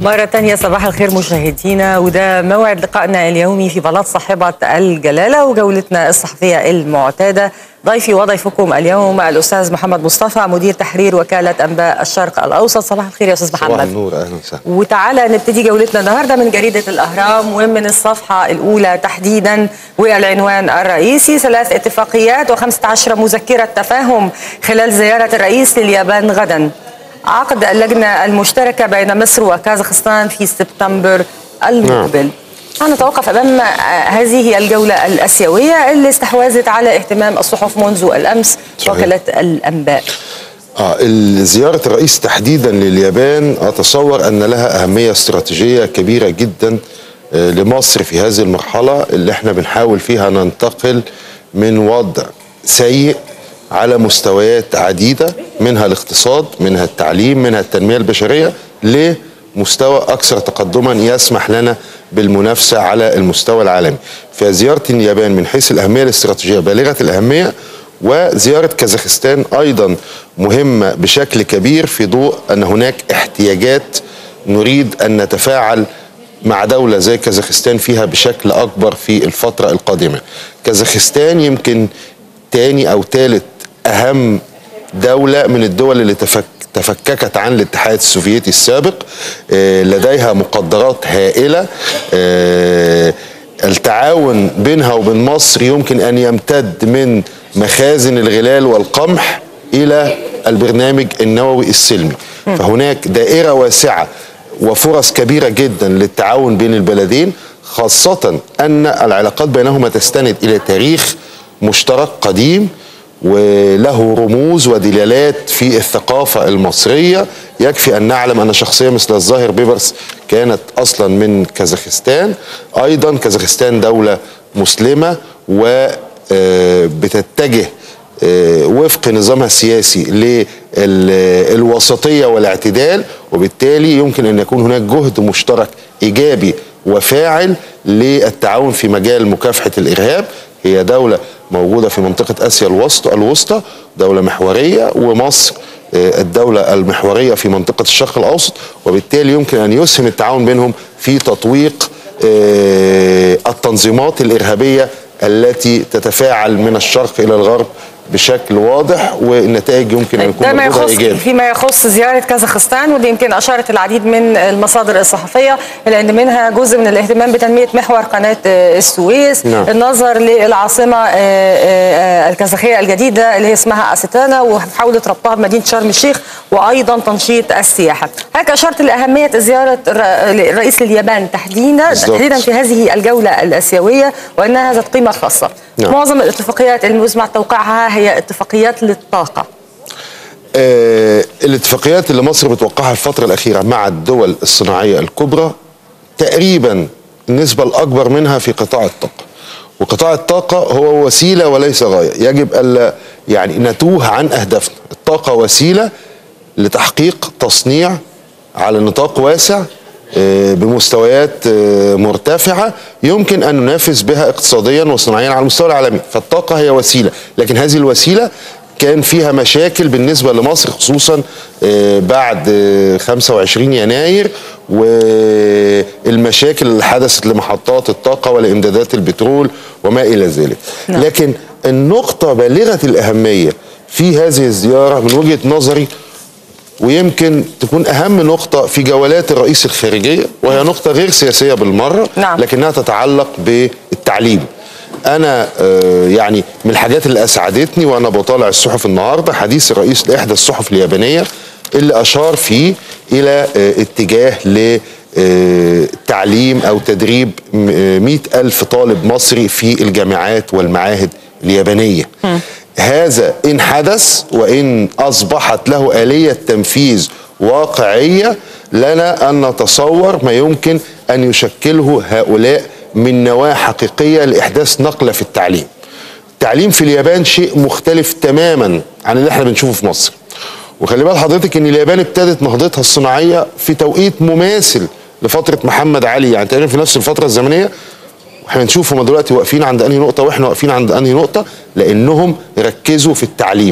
مرة تانية صباح الخير مشاهدينا وده موعد لقائنا اليومي في بلاط صاحبة الجلالة وجولتنا الصحفية المعتادة ضيفي وضيفكم اليوم الأستاذ محمد مصطفى مدير تحرير وكالة أنباء الشرق الأوسط صباح الخير يا أستاذ محمد صباح النور أهلا وسهلا وتعالى نبتدي جولتنا النهاردة من جريدة الأهرام ومن الصفحة الأولى تحديدا والعنوان الرئيسي ثلاث اتفاقيات و15 مذكرة تفاهم خلال زيارة الرئيس لليابان غدا عقد اللجنة المشتركة بين مصر وكازاخستان في سبتمبر المقبل نعم. نتوقف أمام هذه الجولة الأسيوية اللي استحوذت على اهتمام الصحف منذ الأمس وكالة الأنباء آه زيارة الرئيس تحديدا لليابان أتصور أن لها أهمية استراتيجية كبيرة جدا لمصر في هذه المرحلة اللي احنا بنحاول فيها ننتقل من وضع سيء على مستويات عديدة منها الاقتصاد منها التعليم منها التنمية البشرية لمستوى أكثر تقدما يسمح لنا بالمنافسة على المستوى العالمي فزيارة اليابان من حيث الأهمية الاستراتيجية بالغة الأهمية وزيارة كازاخستان أيضا مهمة بشكل كبير في ضوء أن هناك احتياجات نريد أن نتفاعل مع دولة زي كازاخستان فيها بشكل أكبر في الفترة القادمة كازاخستان يمكن تاني أو ثالث أهم دولة من الدول اللي تفك تفككت عن الاتحاد السوفيتي السابق لديها مقدرات هائلة التعاون بينها وبين مصر يمكن أن يمتد من مخازن الغلال والقمح إلى البرنامج النووي السلمي فهناك دائرة واسعة وفرص كبيرة جدا للتعاون بين البلدين خاصة أن العلاقات بينهما تستند إلى تاريخ مشترك قديم وله رموز ودلالات في الثقافة المصرية يكفي أن نعلم أن شخصية مثل الظاهر بيبرس كانت أصلا من كازاخستان أيضا كازاخستان دولة مسلمة وبتتجه وفق نظامها السياسي للوسطية والاعتدال وبالتالي يمكن أن يكون هناك جهد مشترك إيجابي وفاعل للتعاون في مجال مكافحة الإرهاب هي دولة موجودة في منطقة آسيا الوسطى الوسطى دولة محورية ومصر الدولة المحورية في منطقة الشرق الأوسط وبالتالي يمكن أن يسهم التعاون بينهم في تطويق التنظيمات الإرهابية التي تتفاعل من الشرق إلى الغرب بشكل واضح والنتائج يمكن ان يكون ما يخص إيجابي. فيما يخص زياره كازاخستان ودي يمكن اشارت العديد من المصادر الصحفيه الى ان منها جزء من الاهتمام بتنميه محور قناه السويس نعم. النظر للعاصمه الكازاخيه الجديده اللي هي اسمها استانا ومحاوله ربطها بمدينه شرم الشيخ وايضا تنشيط السياحه هيك اشرت لاهميه زياره الرئيس لليابان تحديدا تحديدا في هذه الجوله الاسيويه وانها ذات قيمه خاصه نعم. معظم الاتفاقيات المزمع توقيعها هي اتفاقيات للطاقة آه الاتفاقيات اللي مصر بتوقعها الفترة الأخيرة مع الدول الصناعية الكبرى تقريبا النسبة الأكبر منها في قطاع الطاقة وقطاع الطاقة هو وسيلة وليس غاية يجب ألا يعني نتوه عن أهدافنا الطاقة وسيلة لتحقيق تصنيع على نطاق واسع بمستويات مرتفعة يمكن أن ننافس بها اقتصاديا وصناعيا على المستوى العالمي فالطاقة هي وسيلة لكن هذه الوسيلة كان فيها مشاكل بالنسبة لمصر خصوصا بعد 25 يناير والمشاكل اللي حدثت لمحطات الطاقة ولإمدادات البترول وما إلى ذلك نعم. لكن النقطة بالغة الأهمية في هذه الزيارة من وجهة نظري ويمكن تكون اهم نقطه في جولات الرئيس الخارجيه وهي نقطه غير سياسيه بالمره نعم. لكنها تتعلق بالتعليم انا يعني من الحاجات اللي اسعدتني وانا بطالع الصحف النهارده حديث الرئيس لاحدى الصحف اليابانيه اللي اشار فيه الى اتجاه لتعليم او تدريب مئة ألف طالب مصري في الجامعات والمعاهد اليابانيه م. هذا إن حدث وإن أصبحت له آلية تنفيذ واقعية لنا أن نتصور ما يمكن أن يشكله هؤلاء من نواة حقيقية لإحداث نقلة في التعليم التعليم في اليابان شيء مختلف تماما عن اللي احنا بنشوفه في مصر وخلي بال حضرتك ان اليابان ابتدت نهضتها الصناعيه في توقيت مماثل لفتره محمد علي يعني تقريبا في نفس الفتره الزمنيه احنا نشوف هم دلوقتي واقفين عند انهي نقطه واحنا واقفين عند انهي نقطه لانهم ركزوا في التعليم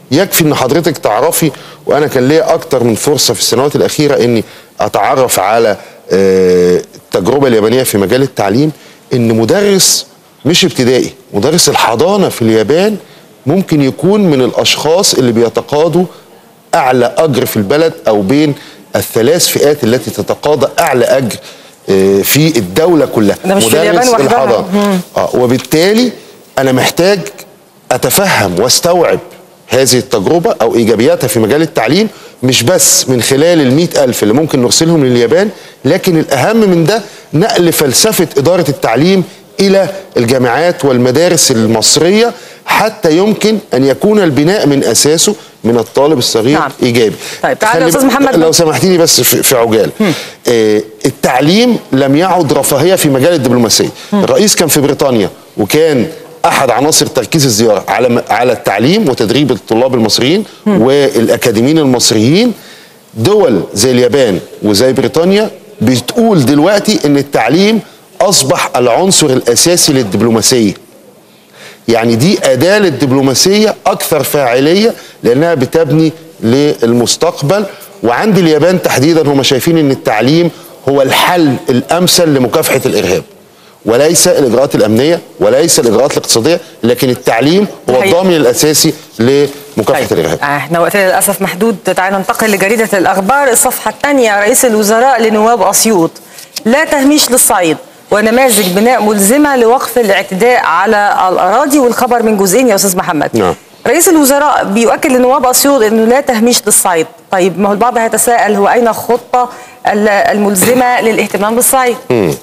يكفي ان حضرتك تعرفي وانا كان ليا اكتر من فرصه في السنوات الاخيره اني اتعرف على آه، التجربه اليابانيه في مجال التعليم ان مدرس مش ابتدائي مدرس الحضانه في اليابان ممكن يكون من الاشخاص اللي بيتقاضوا اعلى اجر في البلد او بين الثلاث فئات التي تتقاضى اعلى اجر آه، في الدوله كلها ده مش في اليابان وحدها. الحضانه آه وبالتالي انا محتاج اتفهم واستوعب هذه التجربه او ايجابياتها في مجال التعليم مش بس من خلال المئة ألف اللي ممكن نرسلهم لليابان لكن الأهم من ده نقل فلسفة إدارة التعليم إلى الجامعات والمدارس المصرية حتى يمكن أن يكون البناء من أساسه من الطالب الصغير نعم. إيجابي طيب، تعال يا خلي أستاذ ب- محمد. لو سمحتيني بس في في عجال آه التعليم لم يعد رفاهية في مجال الدبلوماسية الرئيس كان في بريطانيا وكان احد عناصر تركيز الزياره على م- على التعليم وتدريب الطلاب المصريين والاكاديميين المصريين دول زي اليابان وزي بريطانيا بتقول دلوقتي ان التعليم اصبح العنصر الاساسي للدبلوماسيه يعني دي أداة للدبلوماسية أكثر فاعلية لأنها بتبني للمستقبل وعند اليابان تحديدا هم شايفين أن التعليم هو الحل الأمثل لمكافحة الإرهاب وليس الإجراءات الأمنية وليس الإجراءات الاقتصادية لكن التعليم هو الحقيقة. الضامن الأساسي لمكافحة الإرهاب آه، احنا وقتنا للاسف محدود تعال ننتقل لجريده الاخبار الصفحه الثانيه رئيس الوزراء لنواب اسيوط لا تهميش للصعيد ونماذج بناء ملزمه لوقف الاعتداء على الاراضي والخبر من جزئين يا استاذ محمد نعم. رئيس الوزراء بيؤكد لنواب اسيوط انه لا تهميش للصعيد طيب ما هو البعض هيتساءل هو اين الخطه ال- الملزمه للاهتمام بالصعيد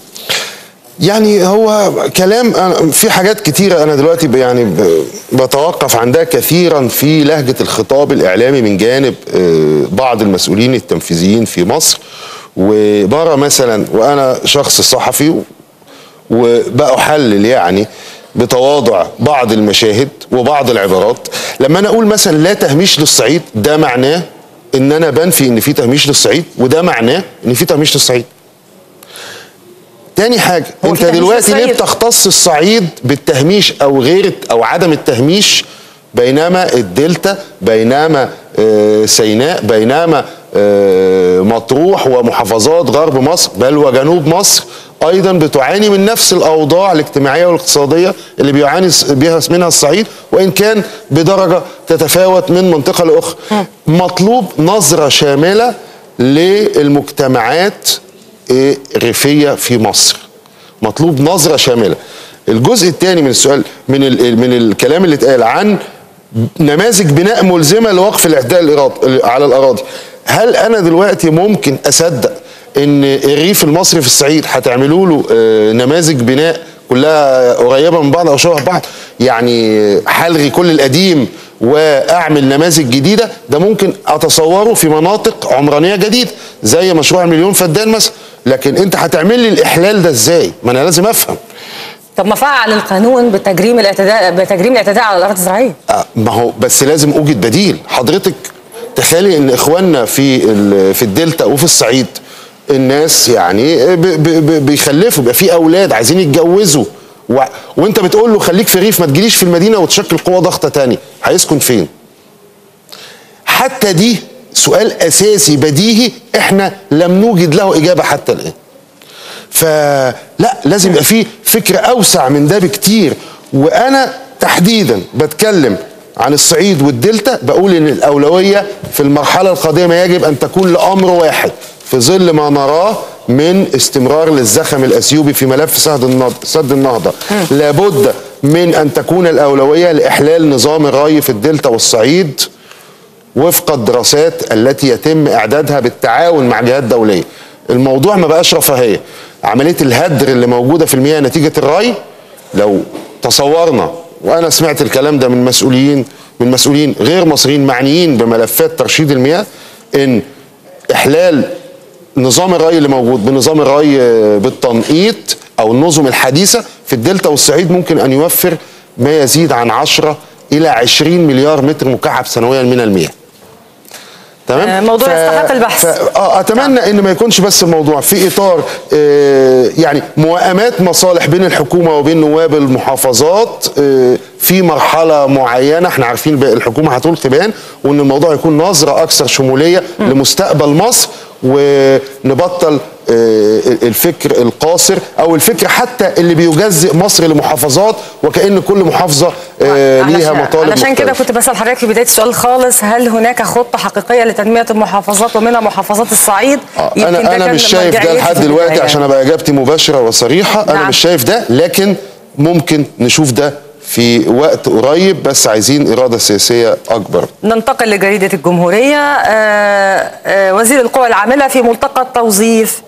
يعني هو كلام أنا- في حاجات كتيرة أنا دلوقتي ب- يعني ب- بتوقف عندها كثيرا في لهجة الخطاب الإعلامي من جانب آه، بعض المسؤولين التنفيذيين في مصر وبرى مثلا وأنا شخص صحفي وبأحلل يعني بتواضع بعض المشاهد وبعض العبارات لما أنا أقول مثلا لا تهميش للصعيد ده معناه إن أنا بنفي إن في تهميش للصعيد وده معناه إن في تهميش للصعيد تاني حاجة هو انت في تهميش دلوقتي ليه للصعيد؟ بتختص الصعيد بالتهميش او غير او عدم التهميش بينما الدلتا بينما آه، سيناء بينما آه، مطروح ومحافظات غرب مصر بل وجنوب مصر ايضا بتعاني من نفس الاوضاع الاجتماعيه والاقتصاديه اللي بيعاني س- بها منها الصعيد وان كان بدرجه تتفاوت من منطقه لاخرى مطلوب نظره شامله للمجتمعات إيه ريفيه في مصر مطلوب نظره شامله الجزء الثاني من السؤال من ال من الكلام اللي اتقال عن نماذج بناء ملزمه لوقف الاعتداء الإراض- على الاراضي هل انا دلوقتي ممكن اصدق ان الريف المصري في الصعيد هتعملوا له آه، نماذج بناء كلها قريبه من بعض او شبه بعض يعني هلغي كل القديم واعمل نماذج جديده ده ممكن اتصوره في مناطق عمرانيه جديده زي مشروع مليون فدان مثلا لكن انت هتعمل لي الاحلال ده ازاي ما انا لازم افهم طب ما فعل القانون بتجريم الاعتداء بتجريم الاعتداء على الارض الزراعيه آه، ما هو بس لازم اوجد بديل حضرتك تخيلي ان اخواننا في ال- في الدلتا وفي الصعيد الناس يعني ب- ب- ب- بيخلفوا بيبقى في اولاد عايزين يتجوزوا و... وانت بتقول له خليك في الريف ما تجيليش في المدينه وتشكل قوه ضغطه تاني هيسكن فين حتى دي سؤال اساسي بديهي احنا لم نوجد له اجابه حتى الان فلا لازم يبقى في فكر اوسع من ده بكتير وانا تحديدا بتكلم عن الصعيد والدلتا بقول ان الاولويه في المرحله القادمه يجب ان تكون لامر واحد في ظل ما نراه من استمرار للزخم الاثيوبي في ملف سد النهضه سد النهضه لابد من ان تكون الاولويه لاحلال نظام الري في الدلتا والصعيد وفق الدراسات التي يتم اعدادها بالتعاون مع جهات دوليه الموضوع ما بقاش رفاهيه عمليه الهدر اللي موجوده في المياه نتيجه الري لو تصورنا وانا سمعت الكلام ده من مسؤولين من مسؤولين غير مصريين معنيين بملفات ترشيد المياه ان احلال نظام الري اللي موجود بنظام الري بالتنقيط او النظم الحديثه في الدلتا والصعيد ممكن ان يوفر ما يزيد عن 10 الى 20 مليار متر مكعب سنويا من المياه تمام آه، موضوع يستحق البحث. ف... اه اتمنى ان ما يكونش بس الموضوع في اطار آه يعني موائمات مصالح بين الحكومه وبين نواب المحافظات آه في مرحله معينه احنا عارفين بقى الحكومه هتلقي بيان وان الموضوع يكون نظره اكثر شموليه لمستقبل مصر ونبطل آه، الفكر القاصر او الفكر حتى اللي بيجزئ مصر لمحافظات وكأن كل محافظه آه، ليها علشان- مطالب علشان كده مختلفة. كنت بسال حضرتك في بدايه السؤال خالص هل هناك خطه حقيقيه لتنميه المحافظات ومنها محافظات الصعيد آه، يمكن ده انا انا كان مش شايف ده مرجعيتي لحد في دلوقتي البداية. عشان ابقى اجابتي مباشره وصريحه انا نعم. مش شايف ده لكن ممكن نشوف ده في وقت قريب بس عايزين اراده سياسيه اكبر ننتقل لجريدة الجمهورية آه، آه، وزير القوى العاملة في ملتقى التوظيف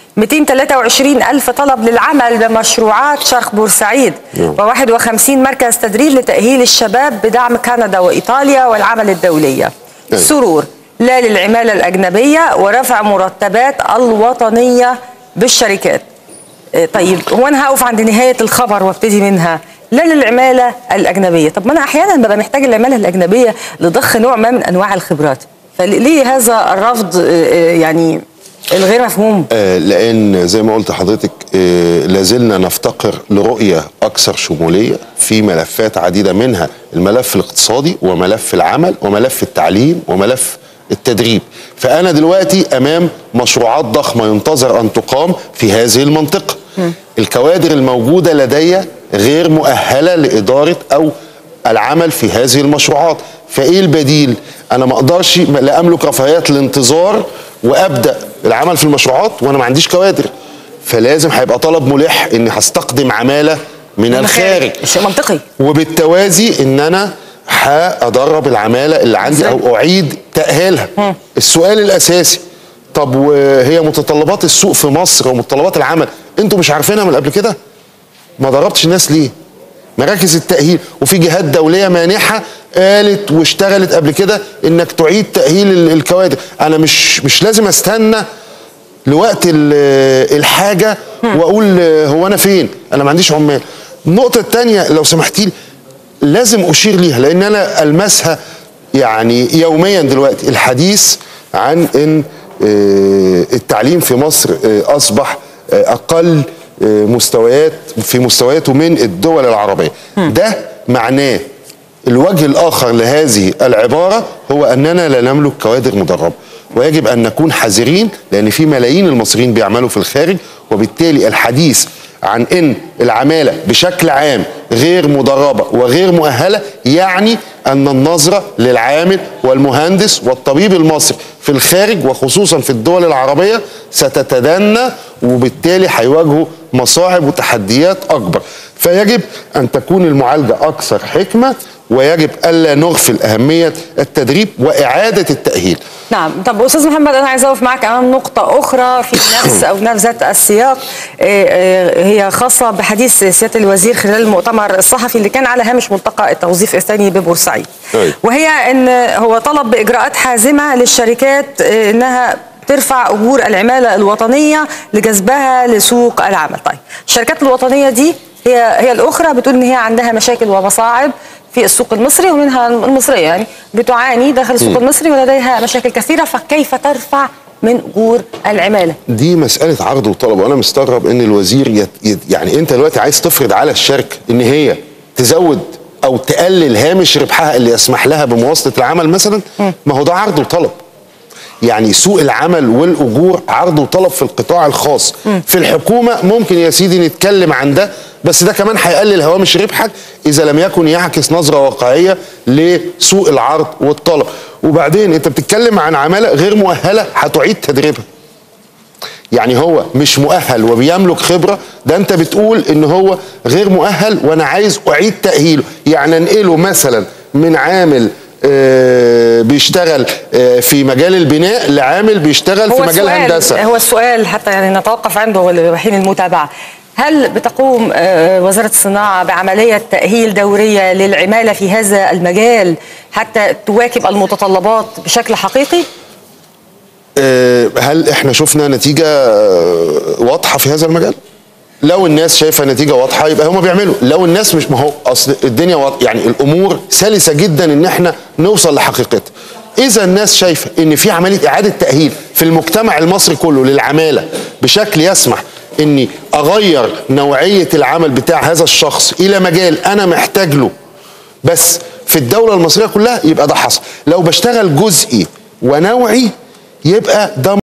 223 ألف طلب للعمل بمشروعات شرق بورسعيد نعم. و51 مركز تدريب لتأهيل الشباب بدعم كندا وإيطاليا والعمل الدولية أيوة. سرور لا للعمالة الأجنبية ورفع مرتبات الوطنية بالشركات آه، طيب هو انا هقف عند نهايه الخبر وابتدي منها لا للعماله الاجنبيه طب ما انا احيانا ببقى محتاج العماله الاجنبيه لضخ نوع ما من انواع الخبرات فليه هذا الرفض آه، آه، يعني الغير مفهوم آه، لان زي ما قلت لحضرتك آه، لازلنا نفتقر لرؤيه اكثر شموليه في ملفات عديده منها الملف الاقتصادي وملف العمل وملف التعليم وملف التدريب فانا دلوقتي امام مشروعات ضخمه ينتظر ان تقام في هذه المنطقه الكوادر الموجوده لدي غير مؤهله لاداره او العمل في هذه المشروعات فايه البديل انا ما اقدرش لا املك رفاهيات الانتظار وابدا العمل في المشروعات وانا ما عنديش كوادر فلازم هيبقى طلب ملح اني هستقدم عماله من الخارج شيء منطقي وبالتوازي ان انا هادرب العماله اللي عندي او اعيد تاهيلها السؤال الاساسي طب وهي متطلبات السوق في مصر ومتطلبات العمل انتوا مش عارفينها من قبل كده ما ضربتش الناس ليه مراكز التأهيل وفي جهات دولية مانحة قالت واشتغلت قبل كده انك تعيد تأهيل ال- الكوادر انا مش مش لازم استنى لوقت ال- الحاجة واقول هو انا فين انا ما عنديش عمال النقطة التانية لو سمحتي لي لازم اشير ليها لان انا المسها يعني يوميا دلوقتي الحديث عن ان آه، التعليم في مصر آه، اصبح آه، اقل آه، مستويات في مستوياته من الدول العربيه ده معناه الوجه الاخر لهذه العباره هو اننا لا نملك كوادر مدربه ويجب ان نكون حذرين لان في ملايين المصريين بيعملوا في الخارج وبالتالي الحديث عن ان العماله بشكل عام غير مدربه وغير مؤهله يعني ان النظره للعامل والمهندس والطبيب المصري في الخارج وخصوصا في الدول العربيه ستتدنى وبالتالي هيواجهوا مصاعب وتحديات اكبر فيجب ان تكون المعالجه اكثر حكمه ويجب الا نغفل اهميه التدريب واعاده التاهيل نعم طب استاذ محمد انا عايز اقف معك امام نقطه اخرى في نفس او نفس ذات السياق آه، آه، هي خاصه بحديث سياده الوزير خلال المؤتمر الصحفي اللي كان على هامش ملتقى التوظيف الثاني ببورسعيد أيوة. وهي ان هو طلب باجراءات حازمه للشركات آه، انها ترفع اجور العماله الوطنيه لجذبها لسوق العمل طيب الشركات الوطنيه دي هي هي الاخرى بتقول ان هي عندها مشاكل ومصاعب في السوق المصري ومنها المصريه يعني بتعاني داخل السوق المصري ولديها مشاكل كثيره فكيف ترفع من اجور العماله دي مسألة عرض وطلب وأنا مستغرب إن الوزير يت... يت... يعني أنت دلوقتي عايز تفرض على الشركة إن هي تزود أو تقلل هامش ربحها اللي يسمح لها بمواصلة العمل مثلا ما هو ده عرض وطلب يعني سوق العمل والأجور عرض وطلب في القطاع الخاص في الحكومة ممكن يا سيدي نتكلم عن ده بس ده كمان هيقلل هوامش ربحك إذا لم يكن يعكس نظرة واقعية لسوق العرض والطلب وبعدين أنت بتتكلم عن عمالة غير مؤهلة هتعيد تدريبها يعني هو مش مؤهل وبيملك خبرة ده انت بتقول ان هو غير مؤهل وانا عايز اعيد تأهيله يعني انقله مثلا من عامل آه، بيشتغل آه، في مجال البناء لعامل بيشتغل في مجال الهندسة هو السؤال حتى يعني نتوقف عنده لحين المتابعه هل بتقوم آه، وزارة الصناعة بعملية تأهيل دورية للعمالة في هذا المجال حتى تواكب المتطلبات بشكل حقيقي؟ آه، هل احنا شفنا نتيجة آه، واضحة في هذا المجال؟ لو الناس شايفة نتيجة واضحة يبقى هم بيعملوا لو الناس مش ما هو اصل الدنيا واضحة يعني الامور سلسة جدا ان احنا نوصل لحقيقتها اذا الناس شايفه ان في عمليه اعاده تاهيل في المجتمع المصري كله للعماله بشكل يسمح اني اغير نوعيه العمل بتاع هذا الشخص الى مجال انا محتاج له بس في الدوله المصريه كلها يبقى ده حصل لو بشتغل جزئي ونوعي يبقى ده